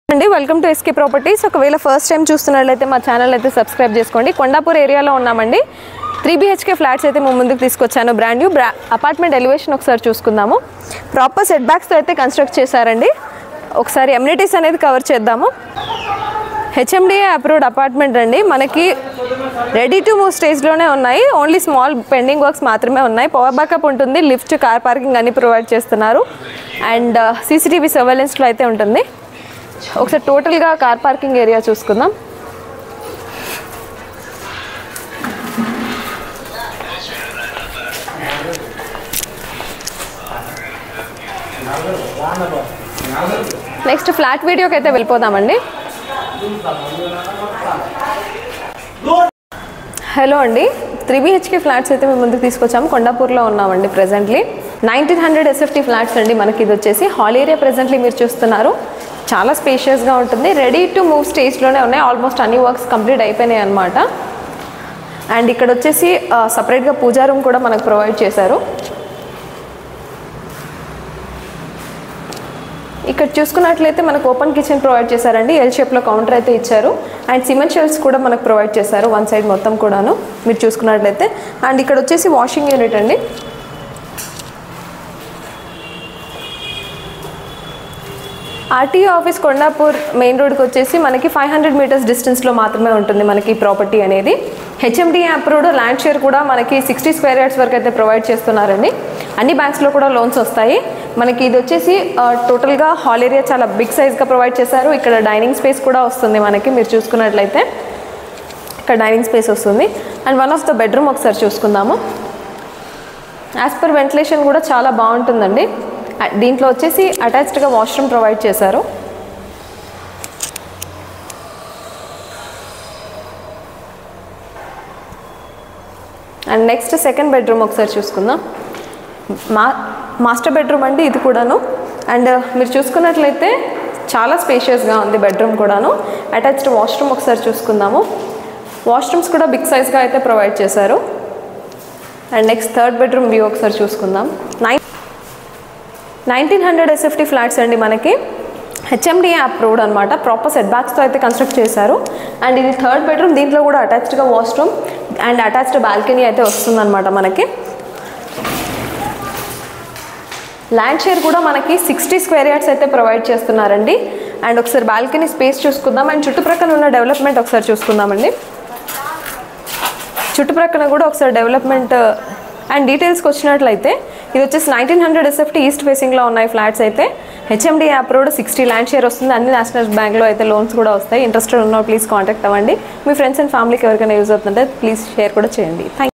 అండి welcome to SK properties ఒకవేళ first time చూస్తున్నట్లయితే మా ఛానల్ అయితే సబ్స్క్రైబ్ చేసుకోండి కొండాపూర్ ఏరియాలో ఉన్నామండి త్రీ బీహెచ్కే ఫ్లాట్స్ అయితే మేము ముందుకు తీసుకొచ్చాను బ్రాండ్ న్యూ బ్రా అపార్ట్మెంట్ ఎలివేషన్ ఒకసారి చూసుకుందాము ప్రాపర్ సెట్ బ్యాక్స్తో అయితే కన్స్ట్రక్ట్ చేశారండి ఒకసారి ఎమ్యూనిటీస్ అనేది కవర్ చేద్దాము హెచ్ఎండిఏ అప్రూవ్డ్ అపార్ట్మెంట్ అండి మనకి రెడీ టు మూవ్ స్టేజ్లోనే ఉన్నాయి ఓన్లీ స్మాల్ పెండింగ్ వర్క్స్ మాత్రమే ఉన్నాయి పవర్ బ్యాకప్ ఉంటుంది లిఫ్ట్ కార్ పార్కింగ్ అన్ని ప్రొవైడ్ చేస్తున్నారు అండ్ సీసీటీవీ సర్వేలెన్స్లో అయితే ఉంటుంది ఒకసారి టోటల్గా కార్ పార్కింగ్ ఏరియా చూసుకుందాం నెక్స్ట్ ఫ్లాట్ వీడియోకి అయితే వెళ్ళిపోదామండి హలో అండి త్రీ బీహెచ్కే ఫ్లాట్స్ అయితే మేము ముందుకు తీసుకొచ్చాము కొండాపూర్లో ఉన్నామండి presently nineteen hundred SFT flats అండి మనకి ఇది వచ్చేసి హాల్ ఏరియా ప్రెజెంట్లీ మీరు చూస్తున్నారు చాలా స్పేషియస్గా ఉంటుంది రెడీ టు మూవ్ స్టేజ్లోనే ఉన్నాయి ఆల్మోస్ట్ అన్ని వర్క్స్ కంప్లీట్ అయిపోయినాయి అనమాట అండ్ ఇక్కడ వచ్చేసి సపరేట్గా పూజా రూమ్ కూడా మనకు ప్రొవైడ్ చేశారు ఇక్కడ చూసుకున్నట్లయితే మనకు ఓపెన్ కిచెన్ ప్రొవైడ్ చేశారండి ఎల్ షేప్లో కౌంటర్ అయితే ఇచ్చారు అండ్ సిమెంట్ షెల్స్ కూడా మనకు ప్రొవైడ్ చేశారు వన్ సైడ్ మొత్తం కూడాను మీరు చూసుకున్నట్లయితే అండ్ ఇక్కడ వచ్చేసి వాషింగ్ యూనిట్ అండి ఆర్టీఓ ఆఫీస్ కొండాపూర్ మెయిన్ రోడ్కి వచ్చేసి మనకి ఫైవ్ హండ్రెడ్ మీటర్స్ డిస్టెన్స్లో మాత్రమే ఉంటుంది మనకి ఈ ప్రాపర్టీ అనేది హెచ్ఎండి అప్రూవ్డ్ ల్యాండ్ షేర్ కూడా మనకి సిక్స్టీ స్క్వేర్ యార్డ్స్ వరకు అయితే ప్రొవైడ్ చేస్తున్నారండి అన్ని బ్యాంక్స్లో కూడా లోన్స్ వస్తాయి మనకి ఇది వచ్చేసి ఆ, టోటల్గా హాల్ ఏరియా చాలా బిగ్ సైజ్గా ప్రొవైడ్ చేశారు ఇక్కడ డైనింగ్ స్పేస్ కూడా వస్తుంది మనకి మీరు చూసుకున్నట్లయితే ఇక్కడ డైనింగ్ స్పేస్ వస్తుంది and one of the bedroom ఒకసారి చూసుకుందాము యాజ్ పర్ వెంటిలేషన్ కూడా చాలా బాగుంటుందండి అ- దీంట్లో వచ్చేసి అటాచ్డ్గా వాష్రూమ్ ప్రొవైడ్ చేశారు అండ్ నెక్స్ట్ సెకండ్ బెడ్రూమ్ ఒకసారి చూసుకుందాం మా మాస్టర్ బెడ్రూమ్ అండి ఇది కూడాను అండ్ మీరు చూసుకున్నట్లయితే చాలా స్పేషియస్గా ఉంది బెడ్రూమ్ కూడాను అటాచ్డ్ వాష్రూమ్ ఒకసారి చూసుకుందాము వాష్రూమ్స్ కూడా బిగ్ సైజ్గా అయితే ప్రొవైడ్ చేశారు and next third bedroom view ఒకసారి చూసుకుందాం nine nineteen hundred SFT flats అండి మనకి హెచ్ఎండిఏ అప్రూవ్డ్ అనమాట ప్రాపర్ సెట్ బ్యాక్స్తో అయితే కన్స్ట్రక్ట్ చేశారు అండ్ ఇది థర్డ్ బెడ్రూమ్ దీంట్లో కూడా అటాచ్డ్గా వాష్రూమ్ అండ్ అటాచ్డ్ బాల్కనీ అయితే వస్తుందన్నమాట మనకి ల్యాండ్ షేర్ కూడా మనకి సిక్స్టీ స్క్వేర్ యార్డ్స్ అయితే ప్రొవైడ్ చేస్తున్నారండి అండ్ ఒకసారి బాల్కనీ స్పేస్ చూసుకుందాం అండ్ చుట్టుప్రక్కల ఉన్న డెవలప్మెంట్ ఒకసారి చూసుకుందామండి చుట్టుప్రక్కల కూడా ఒకసారి డెవలప్మెంట్ అండ్ డీటెయిల్స్కి వచ్చినట్లయితే ఇది వచ్చేసి నైన్టీన్ హండ్రెడ్ ఎస్ఎఫ్టీ ఈస్ట్ ఫేసింగ్లో ఉన్నాయి ఫ్లాట్స్ అయితే HMD approved sixty land share వస్తుంది అన్ని నేషనల్ బ్యాంక్లో అయితే లోన్స్ కూడా వస్తాయి ఇంట్రెస్టెడ్ ఉన్న ప్లీజ్ కాంటాక్ట్ అవ్వండి మీ ఫ్రెండ్స్ అండ్ ఫ్యామిలీకి ఎవరికైనా యూజ్ అవుతుంటే ప్లీజ్ షేర్ కూడా చేయండి థ్యాంక్